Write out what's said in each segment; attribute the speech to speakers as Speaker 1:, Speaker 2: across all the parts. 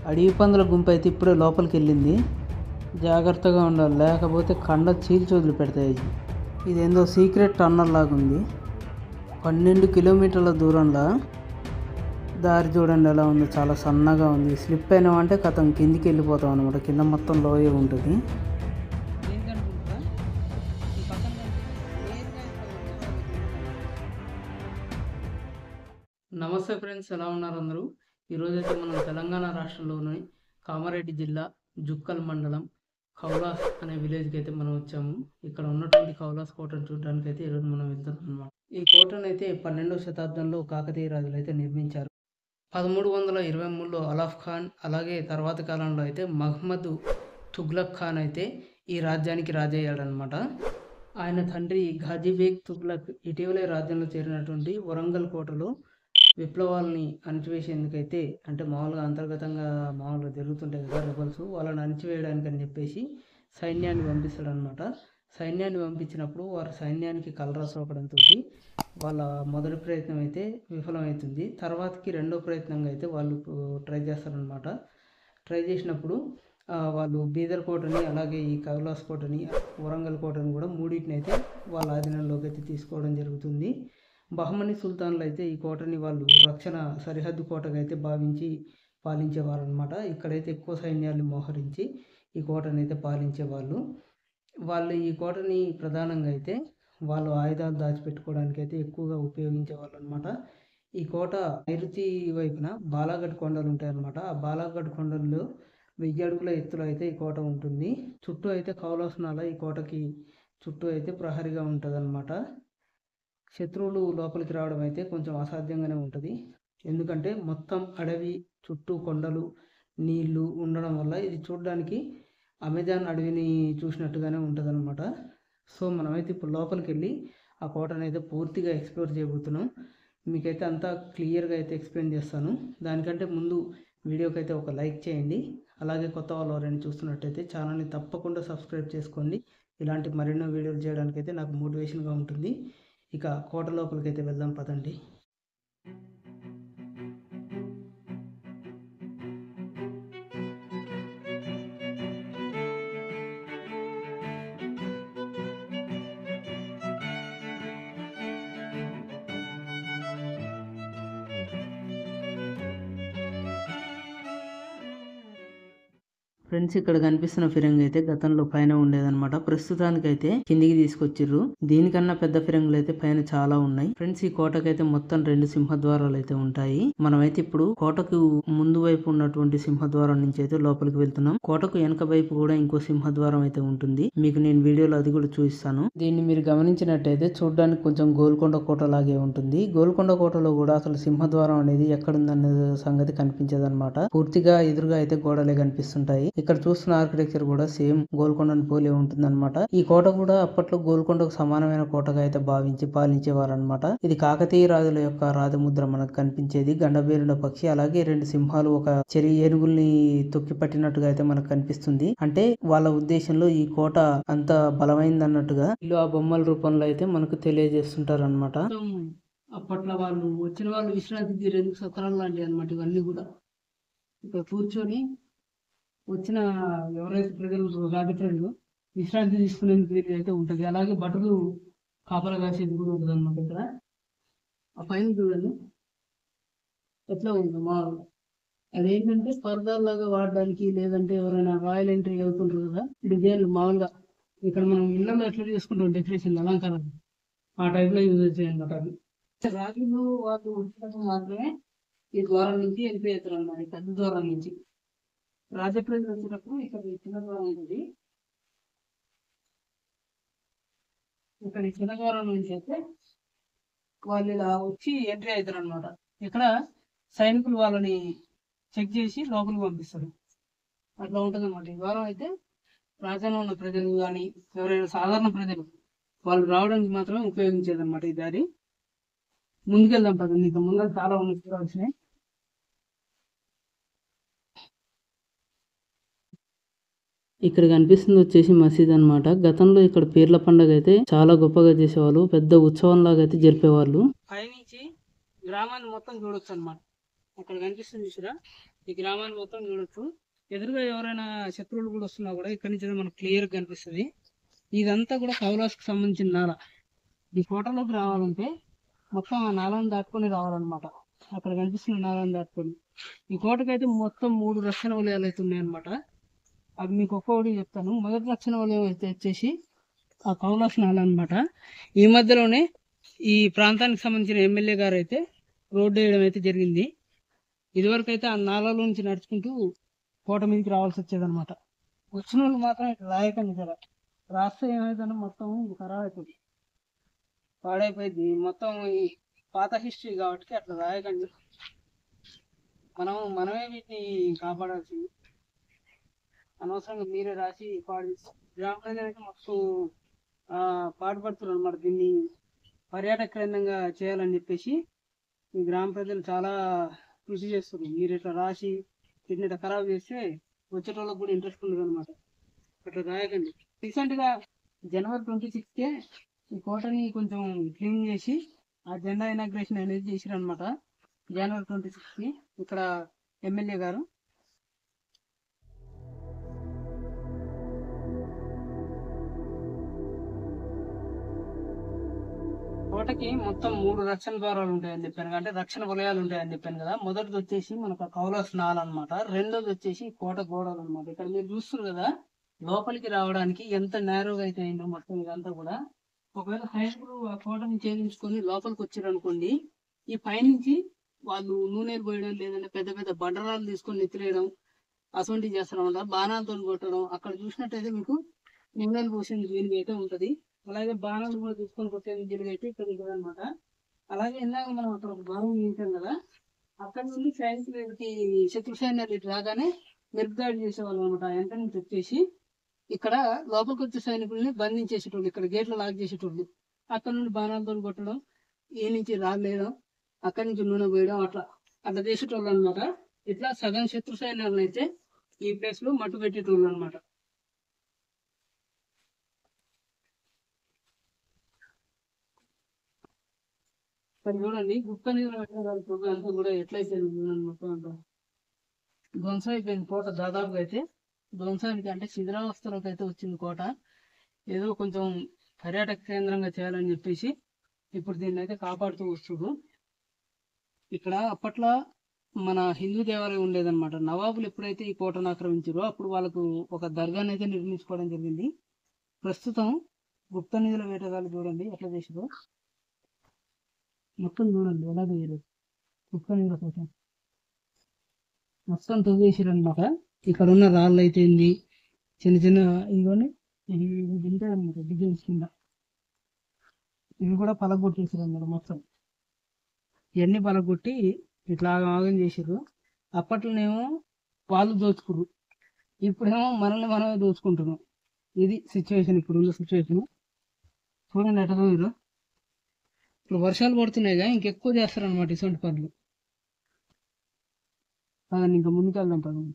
Speaker 1: అడవి పందుల గుంపు అయితే ఇప్పుడే లోపలికి వెళ్ళింది జాగ్రత్తగా ఉండాలి లేకపోతే కండ చీల్చి వదిలిపెడతాయి ఇవి. ఇదేందో సీక్రెట్ టన్నల్ లాగా ఉంది పన్నెండు కిలోమీటర్ల దూరంలో దారి చూడండి ఎలా ఉందో చాలా సన్నగా ఉంది స్లిప్ అయినామంటే కథం కిందికి వెళ్ళిపోతాం అనమాట కింద మొత్తం లోయ ఉంటుంది నమస్తే ఫ్రెండ్స్ ఎలా ఉన్నారు అందరూ ఈరోజు అయితే మనం తెలంగాణ రాష్ట్రంలోని కామారెడ్డి జిల్లా జుక్కల్ మండలం కౌలాస్ అనే విలేజ్కి అయితే మనం వచ్చాము ఇక్కడ ఉన్నటువంటి కౌలాస్ కోటను చూడడానికి అయితే ఈరోజు మనం వెళ్తున్నాం అనమాట ఈ కోటను అయితే పన్నెండవ శతాబ్దంలో కాకతీయ రాజులు అయితే నిర్మించారు పదమూడు వందల ఇరవై మూడులో అలాఫ్ ఖాన్ అలాగే తర్వాత కాలంలో అయితే మహమ్మద్ తుగ్లక్ ఖాన్ అయితే ఈ రాజ్యానికి రాజయ్యాడనమాట ఆయన తండ్రి ఘాజీబేగ్ తుగ్లక్ ఇటీవలే రాజ్యంలో చేరినటువంటి వరంగల్ కోటలో విప్లవాలని అణచివేసేందుకైతే అంటే మామూలుగా అంతర్గతంగా మామూలుగా జరుగుతుంటాయి కదా రెబల్స్ వాళ్ళని అణచివేయడానికి అని చెప్పేసి సైన్యాన్ని పంపిస్తాడనమాట సైన్యాన్ని పంపించినప్పుడు వారి సైన్యానికి కలరా సోకడంతో వాళ్ళ మొదటి ప్రయత్నం అయితే విఫలమవుతుంది తర్వాతకి రెండో ప్రయత్నంగా అయితే వాళ్ళు ట్రై చేస్తారనమాట ట్రై చేసినప్పుడు ఆ, వాళ్ళు బీదర్ కోటని అలాగే ఈ కైలాస్ కోటని వరంగల్ కోటని కూడా మూడింటిని అయితే వాళ్ళ ఆధీనంలోకి అయితే తీసుకోవడం జరుగుతుంది బహమని సుల్తాన్లు అయితే ఈ కోటని వాళ్ళు రక్షణ సరిహద్దు కోటగా అయితే భావించి పాలించేవారు అనమాట ఇక్కడైతే ఎక్కువ సైన్యాన్ని మోహరించి ఈ కోటని అయితే పాలించేవాళ్ళు వాళ్ళు ఈ కోటని ప్రధానంగా అయితే వాళ్ళు ఆయుధాలు దాచిపెట్టుకోవడానికి అయితే ఎక్కువగా ఉపయోగించేవాళ్ళు అనమాట ఈ కోట నైరుతి వైపున బాలాగఢ్ కొండలు ఉంటాయన్నమాట ఆ బాలాగఢ్ కొండల్లో వెయ్యి అడుగుల ఎత్తులో అయితే ఈ కోట ఉంటుంది చుట్టూ అయితే కౌలాసనాల ఈ కోటకి చుట్టూ అయితే ప్రహరిగా ఉంటుంది శత్రువులు లోపలికి రావడం అయితే కొంచెం అసాధ్యంగానే ఉంటుంది ఎందుకంటే మొత్తం అడవి చుట్టూ కొండలు నీళ్లు ఉండడం వల్ల ఇది చూడడానికి అమెజాన్ అడవిని చూసినట్టుగానే ఉంటుంది అనమాట సో మనమైతే ఇప్పుడు లోపలికి వెళ్ళి ఆ కోటను అయితే పూర్తిగా ఎక్స్ప్లోర్ చేయబోతున్నాం మీకైతే అంతా క్లియర్గా అయితే ఎక్స్ప్లెయిన్ చేస్తాను దానికంటే ముందు వీడియోకి అయితే ఒక లైక్ చేయండి అలాగే కొత్త వాళ్ళు ఎవరైనా చూస్తున్నట్టయితే ఛానల్ని తప్పకుండా సబ్స్క్రైబ్ చేసుకోండి ఇలాంటి మరెన్నో వీడియోలు చేయడానికి అయితే నాకు మోటివేషన్గా ఉంటుంది ఇక కోట లోపలికి అయితే వెళ్దాం పదండి ఫ్రెండ్స్ ఇక్కడ కనిపిస్తున్న ఫిరంగి అయితే గతంలో పైన ఉండేదన్నమాట ప్రస్తుతానికి అయితే కిందికి తీసుకొచ్చిర్రు దీనికన్నా పెద్ద ఫిరంగులు అయితే పైన చాలా ఉన్నాయి ఫ్రెండ్స్ ఈ కోటకైతే మొత్తం రెండు సింహద్వారాలు అయితే ఉంటాయి మనమైతే ఇప్పుడు కోటకు ముందు వైపు ఉన్నటువంటి సింహద్వారం నుంచి అయితే లోపలికి వెళ్తున్నాం కోటకు వెనక వైపు కూడా ఇంకో సింహద్వారం అయితే ఉంటుంది మీకు నేను వీడియోలో అది కూడా చూపిస్తాను దీన్ని మీరు గమనించినట్టయితే చూడడానికి కొంచెం గోల్కొండ కోట లాగే ఉంటుంది గోల్కొండ కోటలో కూడా అసలు సింహద్వారం అనేది ఎక్కడుందనే సంగతి కనిపించదన్నమాట పూర్తిగా ఎదురుగా అయితే గోడలే కనిపిస్తుంటాయి ఇక్కడ చూస్తున్న ఆర్కిటెక్చర్ కూడా సేమ్ గోల్కొండను పోలే ఉంటుందన్నమాట ఈ కోట కూడా అప్పట్లో గోల్కొండకు సమానమైన కోటగా అయితే భావించి పాలించేవారు అనమాట ఇది కాకతీయ రాజుల యొక్క రాజముద్ర మనకు కనిపించేది గండబేరుడ పక్షి అలాగే రెండు సింహాలు ఒక చెరి ఏనుగుల్ని తొక్కి పట్టినట్టుగా అయితే మనకు కనిపిస్తుంది అంటే వాళ్ళ ఉద్దేశంలో ఈ కోట అంత బలమైంది అన్నట్టుగా వీళ్ళు ఆ బొమ్మల రూపంలో అయితే మనకు తెలియజేస్తుంటారు అనమాట అప్పట్లో వాళ్ళు వచ్చిన వాళ్ళు విశ్రాంతి తీరేందుకు సత్రాలు లాంటివి అనమాట ఇవన్నీ కూడా ఇక్కడ కూర్చొని వచ్చిన ఎవరైతే ప్రజలు రాజ ప్రజలు విశ్రాంతి తీసుకునేందుకు వీలు అయితే ఉంటుంది అలాగే బట్టలు కాపలా కాసేది కూడా ఉంటుంది అనమాట ఇక్కడ ఆ పైన చూడండి ఎట్లా ఉంది మామూలుగా అదేంటంటే పరదాల్లాగా వాడడానికి లేదంటే ఎవరైనా రాయల్ ఎంట్రీ వెళ్తుంటారు కదా డిజైన్లు మామూలుగా ఇక్కడ మనం ఇళ్ళలో ఎట్లా చేసుకుంటాం డెకరేషన్ అలంకారాలు ఆ టైప్ లో యూజ్ చేయాలి అనమాట అవి రాజులు వాళ్ళు వచ్చినప్పుడు మాత్రమే ఈ ద్వారం నుంచి వెళ్ళిపోతారు అన్నమాట ఈ పెద్ద ద్వారం నుంచి రాజప్రజలు వచ్చినప్పుడు ఇక్కడ ఈ చిన్న ద్వారం ఉంటుంది ఇక్కడ ఈ చిన్న ద్వారం నుంచి అయితే వాళ్ళు ఇలా వచ్చి ఎంట్రీ అవుతారు అనమాట ఇక్కడ సైనికులు వాళ్ళని చెక్ చేసి లోపలికి పంపిస్తారు అట్లా ఉంటుంది అనమాట ఈ ద్వారం అయితే రాజ్యంలో ఉన్న ప్రజలు కానీ ఎవరైనా సాధారణ ప్రజలు వాళ్ళు రావడానికి మాత్రమే ఉపయోగించేది అనమాట ఈ దారి ముందుకెళ్దాం పదండి ఇంకా ముందర చాలా ఉన్నాయి చూడాల్సినాయి ఇక్కడ కనిపిస్తుంది వచ్చేసి మసీద్ అన్నమాట గతంలో ఇక్కడ పీర్ల పండుగ అయితే చాలా గొప్పగా చేసేవాళ్ళు పెద్ద ఉత్సవం లాగా అయితే జరిపేవాళ్ళు పైనుంచి గ్రామాన్ని మొత్తం చూడొచ్చు అన్నమాట అక్కడ కనిపిస్తుంది చూసారా ఈ గ్రామాన్ని మొత్తం చూడొచ్చు ఎదురుగా ఎవరైనా శత్రువులు కూడా వస్తున్నా కూడా ఇక్కడ నుంచి మనకు క్లియర్ గా కనిపిస్తుంది ఇదంతా కూడా కౌలాస్కి సంబంధించిన నాల ఈ కోటలోకి రావాలంటే మొత్తం ఆ నాలను దాటుకొని రావాలన్నమాట అక్కడ కనిపిస్తున్న నాలను దాటుకొని ఈ కోటకైతే మొత్తం మూడు రక్షణ వలయాలు అయితే ఉన్నాయన్నమాట అవి మీకు ఒక్కొక్కటి చెప్తాను మొదటి రక్షణ వలయం అయితే వచ్చేసి ఆ కౌలాస్ నాల అనమాట ఈ మధ్యలోనే ఈ ప్రాంతానికి సంబంధించిన ఎమ్మెల్యే గారు అయితే రోడ్డు వేయడం అయితే జరిగింది ఇదివరకు అయితే ఆ నాలలో నుంచి నడుచుకుంటూ కోట మీదకి రావాల్సి వచ్చేదన్నమాట వచ్చిన వాళ్ళు మాత్రం ఇట్లా రాయకండి కదా రాస్తే ఏమైందంటే మొత్తం ఖరాబ్ అయిపోయింది పాడైపోయింది మొత్తం ఈ పాత హిస్టరీ కాబట్టి అట్లా రాయకండి మనం మనమే వీటిని కాపాడాల్సింది అనవసరంగా మీరే రాసి పాడు గ్రామ ప్రజలైతే మొత్తం ఆ, పాటుపడుతున్నారు అనమాట దీన్ని పర్యాటక కేంద్రంగా చేయాలని చెప్పేసి ఈ గ్రామ ప్రజలు చాలా కృషి చేస్తున్నారు మీరు ఇట్లా రాసి వీటిని ఇట్లా ఖరాబ్ చేస్తే వచ్చేటోళ్ళకి కూడా ఇంట్రెస్ట్ ఉండదు అనమాట అట్లా రాయకండి రీసెంట్ గా జనవరి ట్వంటీ సిక్స్కే ఈ కోటని కొంచెం క్లీన్ చేసి ఆ జెండా ఇనాగ్రేషన్ అనేది చేసిరు అనమాట జనవరి ట్వంటీ సిక్స్ కి ఇక్కడ ఎమ్మెల్యే గారు కోటకి మొత్తం మూడు రక్షణ ద్వారాలు ఉంటాయని చెప్పాను కదా, అంటే రక్షణ వలయాలు ఉంటాయని చెప్పాను కదా మొదటిది వచ్చేసి మనకు కౌలాస్ నాల్ అనమాట రెండోది వచ్చేసి కోట గోడలు అనమాట ఇక్కడ మీరు చూస్తున్నారు కదా లోపలికి రావడానికి ఎంత నేరోగా అయితే అయిందో మొత్తం ఇదంతా కూడా ఒకవేళ సైనికులు ఆ కోటని ఛేదించుకొని లోపలికి వచ్చారు అనుకోండి ఈ పైనుంచి వాళ్ళు నూనెలు పోయడం లేదంటే పెద్ద పెద్ద బండరాలు తీసుకొని నెత్తిరేయడం అటువంటివి చేస్తారు అనమాట బాణాలతో కొట్టడం అక్కడ చూసినట్టయితే మీకు నూనెలు పోసిన వీలుగా అయితే ఉంటది అలాగే బాణాలు కూడా తీసుకొని కొట్టేది వీలుగా అయితే ఇక్కడ ఉంటుంది అనమాట అలాగే ఇందాక మనం అక్కడ ఒక బాణం గీసాం కదా అక్కడ నుండి సైనికులు ఇటు శత్రు సైన్యాలు ఇటు రాగానే మెరుపుదాడి చేసేవాళ్ళు అనమాట వెంట నుంచి వచ్చేసి ఇక్కడ లోపలికి వచ్చే సైనికుల్ని బంధించేసేటోళ్ళు ఇక్కడ గేట్లు లాక్ చేసేటోళ్ళు అక్కడ నుండి బాణాలతో కొట్టడం ఈ నుంచి రాలేయడం అక్కడి నుంచి నూనె పోయడం అట్లా అట్లా చేసేటోళ్ళు అనమాట ఇట్లా సగం శత్రు సైన్యాలను అయితే ఈ ప్లేస్ లో మట్టు పెట్టేటోళ్ళు అనమాట మరి చూడండి గుప్ప నీళ్ళు పెట్టడం అంతా కూడా ఎట్లయితే చూడండి మొత్తం అంతా ధ్వంసం అయిపోయింది కోట దాదాపుగా అయితే ధ్వంసానికి అంటే శిథిలావస్థలోకి అయితే వచ్చింది కోట ఏదో కొంచెం పర్యాటక కేంద్రంగా చేయాలని చెప్పేసి ఇప్పుడు దీన్ని అయితే కాపాడుతూ వస్తుడు ఇక్కడ అప్పట్లో మన హిందూ దేవాలయం ఉండేదన్నమాట నవాబులు ఎప్పుడైతే ఈ కోటను ఆక్రమించారో అప్పుడు వాళ్ళకు ఒక దర్గాను అయితే నిర్మించుకోవడం జరిగింది ప్రస్తుతం గుప్త నిధుల వేటగాళ్ళు చూడండి ఎట్లా చేసారో మొత్తం చూడండి ఎలా చేయలేదు గుప్త నిధుల కోసం మొత్తం తవ్వేసారు అనమాట ఇక్కడ ఉన్న రాళ్ళు అయితే ఏంది చిన్న చిన్న ఇవన్నీ ఇవి తింటారు అనమాట డిజైన్స్ కింద ఇవి కూడా పలగొట్టేసారు అన్నమాట మొత్తం ఇవన్నీ పలగొట్టి ఇట్లా ఆగం చేసారు అప్పట్లోనేమో వాళ్ళు దోచుకురు ఇప్పుడేమో మనల్ని మనమే దోచుకుంటున్నాం ఇది సిచ్యువేషన్ ఇప్పుడు ఉన్న సిచ్యువేషన్ చూడండి ఎట్లా మీరు ఇప్పుడు వర్షాలు పడుతున్నాయిగా ఇంకెక్కువ చేస్తారు అనమాట ఇటువంటి పనులు పదండి ఇంకా ముందుకెళ్దాం పదండి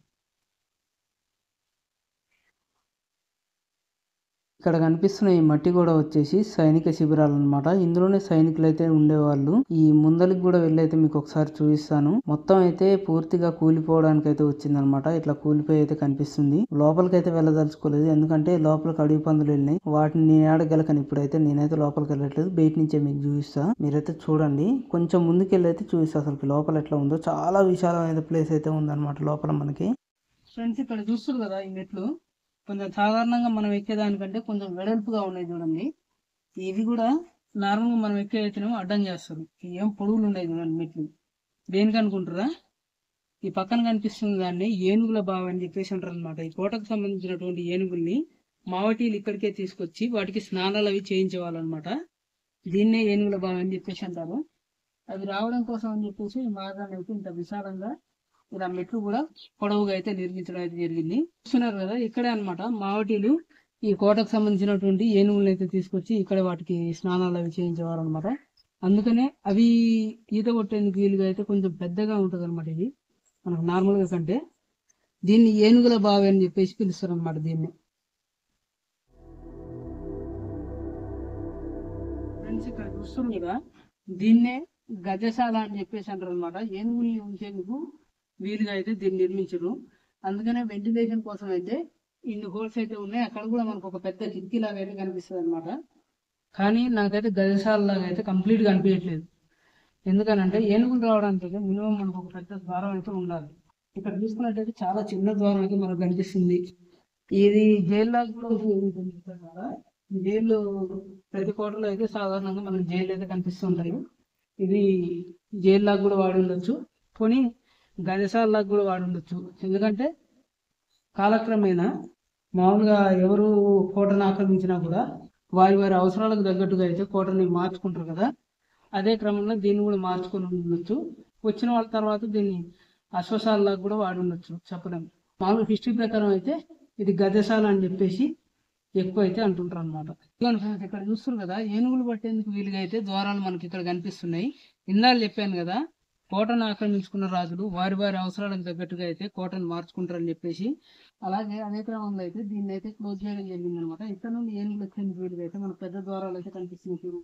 Speaker 1: ఇక్కడ కనిపిస్తున్న ఈ మట్టి కూడా వచ్చేసి సైనిక శిబిరాలు అనమాట ఇందులోనే సైనికులు అయితే ఉండేవాళ్ళు ఈ ముందరికి కూడా వెళ్ళి అయితే మీకు ఒకసారి చూపిస్తాను మొత్తం అయితే పూర్తిగా కూలిపోవడానికి అయితే వచ్చిందనమాట ఇట్లా కూలిపోయి అయితే కనిపిస్తుంది లోపలికి అయితే వెళ్ళదలుచుకోలేదు ఎందుకంటే లోపలికి అడవి పందులు వెళ్ళినాయి వాటిని నేను ఆడగలకని ఇప్పుడైతే నేనైతే లోపలికి వెళ్ళట్లేదు బయట నుంచే మీకు చూపిస్తా మీరైతే చూడండి కొంచెం ముందుకెళ్ళి అయితే చూపిస్తా అసలు లోపల ఎట్లా ఉందో చాలా విశాలమైన ప్లేస్ అయితే ఉందన్నమాట లోపల మనకి ఫ్రెండ్స్ ఇక్కడ చూస్తారు కదా ఈ మెట్లు కొంచెం సాధారణంగా మనం ఎక్కేదానికంటే కొంచెం వెడల్పుగా ఉన్నాయి చూడండి ఇవి కూడా నార్మల్గా మనం ఎక్కేతేనేమో అడ్డం చేస్తారు ఇవి ఏం పొడుగులు ఉన్నాయి చూడండి మెట్లు దేనికి అనుకుంటారా ఈ పక్కన కనిపిస్తుంది దాన్ని ఏనుగుల బావి అని చెప్పేసి అంటారు అనమాట ఈ కోటకు సంబంధించినటువంటి ఏనుగుల్ని మావటీలు ఇక్కడికే తీసుకొచ్చి వాటికి స్నానాలు అవి చేయించేవాళ్ళు దీన్నే ఏనుగుల బావి అని చెప్పేసి అంటారు అవి రావడం కోసం అని చెప్పేసి ఈ మార్గాన్ని అయితే ఇంత విశాలంగా ఇలా మెట్లు కూడా పొడవుగా అయితే నిర్మించడం అయితే జరిగింది చూస్తున్నారు కదా ఇక్కడే అన్నమాట మావటీలు ఈ కోటకు సంబంధించినటువంటి ఏనుగులను అయితే తీసుకొచ్చి ఇక్కడ వాటికి స్నానాలు అవి చేయించేవారు అనమాట అందుకనే అవి ఈత కొట్టేందుకు వీలుగా అయితే కొంచెం పెద్దగా ఉంటుంది అనమాట ఇది మనకు నార్మల్ గా కంటే దీన్ని ఏనుగుల బావి అని చెప్పేసి పిలుస్తారు అనమాట దీన్ని ఫ్రెండ్స్ ఇక్కడ చూస్తుంది కదా దీన్నే గజశాల అని చెప్పేసి అంటారు అనమాట ఏనుగుల్ని ఉంచేందుకు వీలుగా అయితే దీన్ని నిర్మించారు అందుకనే వెంటిలేషన్ కోసం అయితే ఇన్ని హోల్స్ అయితే ఉన్నాయి అక్కడ కూడా మనకు ఒక పెద్ద కిటికీ లాగా అయితే కనిపిస్తుంది అనమాట కానీ నాకైతే గజశాల లాగా అయితే కంప్లీట్ కనిపించట్లేదు ఎందుకనంటే ఏనుగులు రావడానికి అయితే మినిమం మనకు ఒక పెద్ద ద్వారం అయితే ఉండాలి ఇక్కడ చూసుకున్నట్టయితే చాలా చిన్న ద్వారం అయితే మనకు కనిపిస్తుంది ఇది జైల్లో కూడా ఉంటుంది కదా జైలు ప్రతి కోటలో అయితే సాధారణంగా మనకు జైలు అయితే కనిపిస్తుంటాయి ఇది జైల్లాగా కూడా వాడి ఉండొచ్చు పోనీ గజశాలలాగా కూడా వాడి ఉండొచ్చు ఎందుకంటే కాలక్రమేణా మామూలుగా ఎవరు కోటను ఆక్రమించినా కూడా వారి వారి అవసరాలకు తగ్గట్టుగా అయితే కోటని మార్చుకుంటారు కదా అదే క్రమంలో దీన్ని కూడా మార్చుకొని ఉండొచ్చు వచ్చిన వాళ్ళ తర్వాత దీన్ని అశ్వశాలలాగా కూడా వాడి ఉండొచ్చు చెప్పలేము మామూలు హిస్టరీ ప్రకారం అయితే ఇది గజశాల అని చెప్పేసి ఎక్కువ అయితే అంటుంటారు అనమాట ఇక్కడ చూస్తారు కదా ఏనుగులు పట్టేందుకు వీలుగా అయితే ద్వారాలు మనకి ఇక్కడ కనిపిస్తున్నాయి ఇందాక చెప్పాను కదా కోటను ఆక్రమించుకున్న రాజులు వారి వారి అవసరాలకు తగ్గట్టుగా అయితే కోటను మార్చుకుంటారని చెప్పేసి అలాగే అదే క్రమంలో అయితే దీన్ని అయితే క్లోజ్ చేయడం జరిగింది అనమాట ఇక్కడ నుండి ఏనుగులు వచ్చేందుకు వీలుగా అయితే మనకు పెద్ద ద్వారాలు అయితే కనిపిస్తున్నాయి చూడు.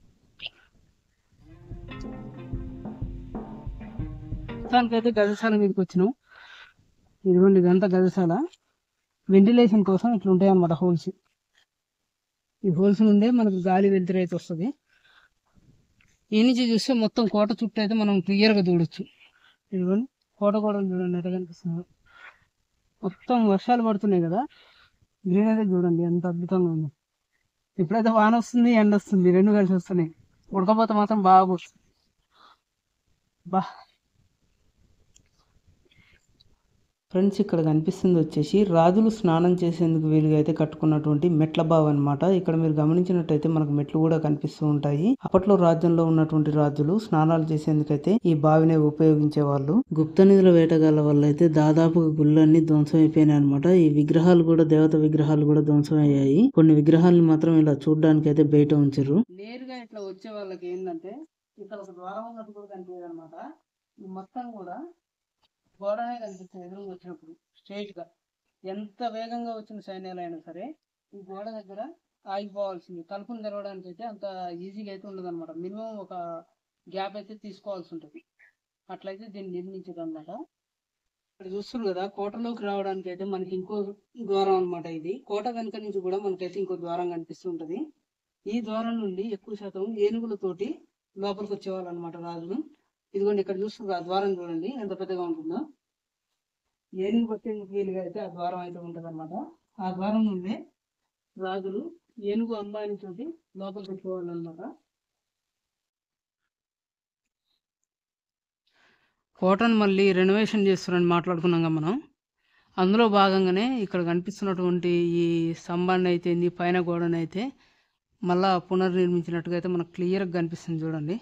Speaker 1: ప్రస్తుతానికైతే గజశాల మీదకి వచ్చినాం ఇదిగోండి ఇదంతా గజశాల వెంటిలేషన్ కోసం ఇట్లా ఉంటాయి అన్నమాట హోల్స్ ఈ హోల్స్ నుండే మనకు గాలి వెలుతురు అయితే వస్తుంది ఈ నుంచి చూస్తే మొత్తం కోట చుట్టూ అయితే మనం క్లియర్గా చూడొచ్చు ఇదిగోండి కోట కూడా చూడండి ఎట్లా కనిపిస్తుంది మొత్తం వర్షాలు పడుతున్నాయి కదా గ్రీన్ అయితే చూడండి ఎంత అద్భుతంగా ఉంది ఇప్పుడైతే వాన వస్తుంది ఎండ వస్తుంది రెండు కలిసి వస్తున్నాయి ఉడకపోతే మాత్రం బాగా వస్తుంది బా ఫ్రెండ్స్ ఇక్కడ కనిపిస్తుంది వచ్చేసి రాజులు స్నానం చేసేందుకు వీలుగా అయితే కట్టుకున్నటువంటి మెట్ల బావి అనమాట ఇక్కడ మీరు గమనించినట్టయితే మనకు మెట్లు కూడా కనిపిస్తూ ఉంటాయి అప్పట్లో రాజ్యంలో ఉన్నటువంటి రాజులు స్నానాలు చేసేందుకైతే ఈ బావినే ఉపయోగించే వాళ్ళు గుప్త నిధుల వేటగాళ్ళ వల్ల అయితే దాదాపు గుళ్ళన్నీ ధ్వంసం అయిపోయినాయి అనమాట ఈ విగ్రహాలు కూడా దేవత విగ్రహాలు కూడా ధ్వంసం అయ్యాయి కొన్ని విగ్రహాలను మాత్రం ఇలా చూడడానికి అయితే బయట ఉంచారు నేరుగా ఇట్లా వచ్చే వాళ్ళకి ఏంటంటే ఇక్కడ ఒక ద్వారం ఉన్నట్టు కూడా కనిపించదు అనమాట మొత్తం కూడా గోడనే కనిపిస్తుంది ఎదురుగా వచ్చినప్పుడు స్ట్రైట్ గా ఎంత వేగంగా వచ్చిన సైన్యాలు అయినా సరే ఈ గోడ దగ్గర ఆగిపోవాల్సింది తలుపులు తెరవడానికి అయితే అంత ఈజీగా అయితే ఉండదు అనమాట మినిమం ఒక గ్యాప్ అయితే తీసుకోవాల్సి ఉంటుంది అట్లయితే దీన్ని నిర్మించదు అనమాట ఇక్కడ చూస్తున్నారు కదా కోటలోకి రావడానికి అయితే మనకి ఇంకో ద్వారం అన్నమాట ఇది కోట వెనుక నుంచి కూడా మనకైతే ఇంకో ద్వారం కనిపిస్తుంటది ఈ ద్వారం నుండి ఎక్కువ శాతం ఏనుగులతోటి లోపలికి వచ్చేవాళ్ళు అనమాట రాజులు ఇదిగోండి ఇక్కడ చూస్తున్నారు ఆ ద్వారం చూడండి ఎంత పెద్దగా ఉంటుందో ఏనుగు పట్టేందుకు వీలుగా అయితే ఆ ద్వారం అయితే ఉంటుంది అనమాట ఆ ద్వారం నుండి రాజులు ఏనుగు అంబానీ తోటి లోపలికి వచ్చేవాళ్ళు అనమాట కోటను మళ్ళీ రెనోవేషన్ చేస్తున్నారని మాట్లాడుకున్నాం కదా మనం అందులో భాగంగానే ఇక్కడ కనిపిస్తున్నటువంటి ఈ స్తంభాన్ని అయితే ఏంది పైన గోడని అయితే మళ్ళా పునర్నిర్మించినట్టుగా అయితే మనకు క్లియర్గా కనిపిస్తుంది చూడండి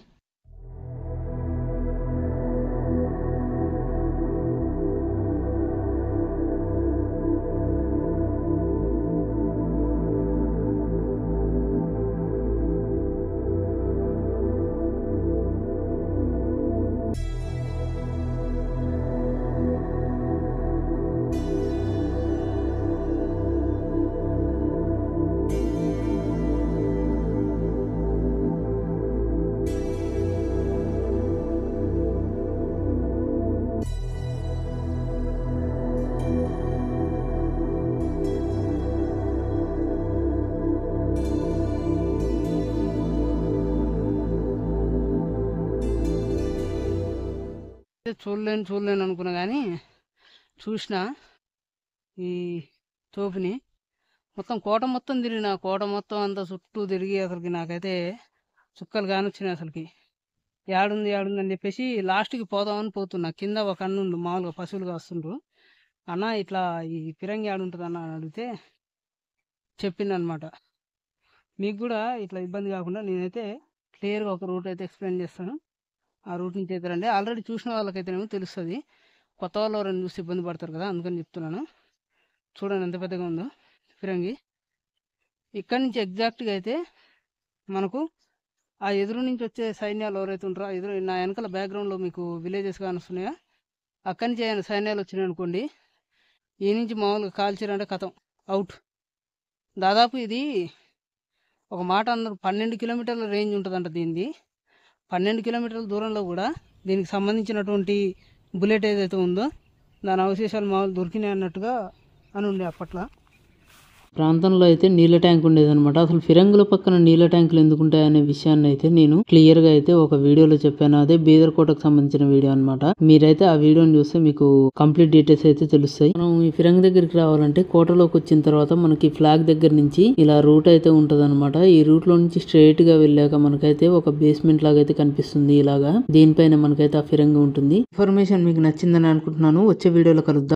Speaker 1: చూడలేను చూడలేను అనుకున్నా కానీ చూసిన ఈ తోపుని మొత్తం కోట మొత్తం తిరిగిన కోట మొత్తం అంతా చుట్టూ తిరిగి అసలుకి నాకైతే చుక్కలు కానొచ్చినాయి అసలుకి ఏడుంది ఏడుంది అని చెప్పేసి లాస్ట్కి పోదామని పోతున్నా కింద ఒక అన్నుండు మామూలుగా పశువులు కాస్తుండ్రు అన్న ఇట్లా ఈ పిరంగి ఆడుంటుంది అన్న అని అడిగితే చెప్పిందనమాట మీకు కూడా ఇట్లా ఇబ్బంది కాకుండా నేనైతే క్లియర్గా ఒక రూట్ అయితే ఎక్స్ప్లెయిన్ చేస్తాను ఆ రూట్ నుంచి అయితే రండి ఆల్రెడీ చూసిన వాళ్ళకైతేనేమో తెలుస్తుంది కొత్త వాళ్ళు ఎవరైనా చూసి ఇబ్బంది పడతారు కదా అందుకని చెప్తున్నాను చూడండి ఎంత పెద్దగా ఉందో ఫిరంగి ఇక్కడి నుంచి ఎగ్జాక్ట్గా అయితే మనకు ఆ ఎదురు నుంచి వచ్చే సైన్యాలు ఎవరైతే ఉంటారో ఆ ఎదురు నా వెనకాల బ్యాక్గ్రౌండ్లో మీకు విలేజెస్ కానొస్తున్నాయా అక్కడి నుంచి ఆయన సైన్యాలు వచ్చినాయి అనుకోండి ఈ నుంచి మామూలుగా కాల్చారంటే కథం అవుట్ దాదాపు ఇది ఒక మాట అందరూ పన్నెండు కిలోమీటర్ల రేంజ్ ఉంటుందంట దీనిది పన్నెండు కిలోమీటర్ల దూరంలో కూడా దీనికి సంబంధించినటువంటి బుల్లెట్ ఏదైతే ఉందో దాని అవశేషాలు మామూలు దొరికినాయి అన్నట్టుగా అని ఉండే అప్పట్లో ప్రాంతంలో అయితే నీళ్ళ ట్యాంక్ ఉండేదన్నమాట అసలు ఫిరంగుల పక్కన నీళ్ళ ట్యాంకులు ఎందుకు ఉంటాయి అనే విషయాన్ని అయితే నేను క్లియర్ గా అయితే ఒక వీడియోలో చెప్పాను అదే బీదర్ కోటకు సంబంధించిన వీడియో అన్నమాట మీరైతే ఆ వీడియోని చూస్తే మీకు కంప్లీట్ డీటెయిల్స్ అయితే తెలుస్తాయి మనం ఈ ఫిరంగి దగ్గరికి రావాలంటే కోటలోకి వచ్చిన తర్వాత మనకి ఫ్లాగ్ దగ్గర నుంచి ఇలా రూట్ అయితే ఉంటది ఈ రూట్ లో నుంచి స్ట్రైట్ గా వెళ్ళాక మనకైతే ఒక బేస్మెంట్ లాగా అయితే కనిపిస్తుంది ఇలాగా దీనిపైన మనకైతే ఆ ఫిరంగి ఉంటుంది ఇన్ఫర్మేషన్ మీకు నచ్చిందని అనుకుంటున్నాను వచ్చే వీడియోలో కలుద్దాం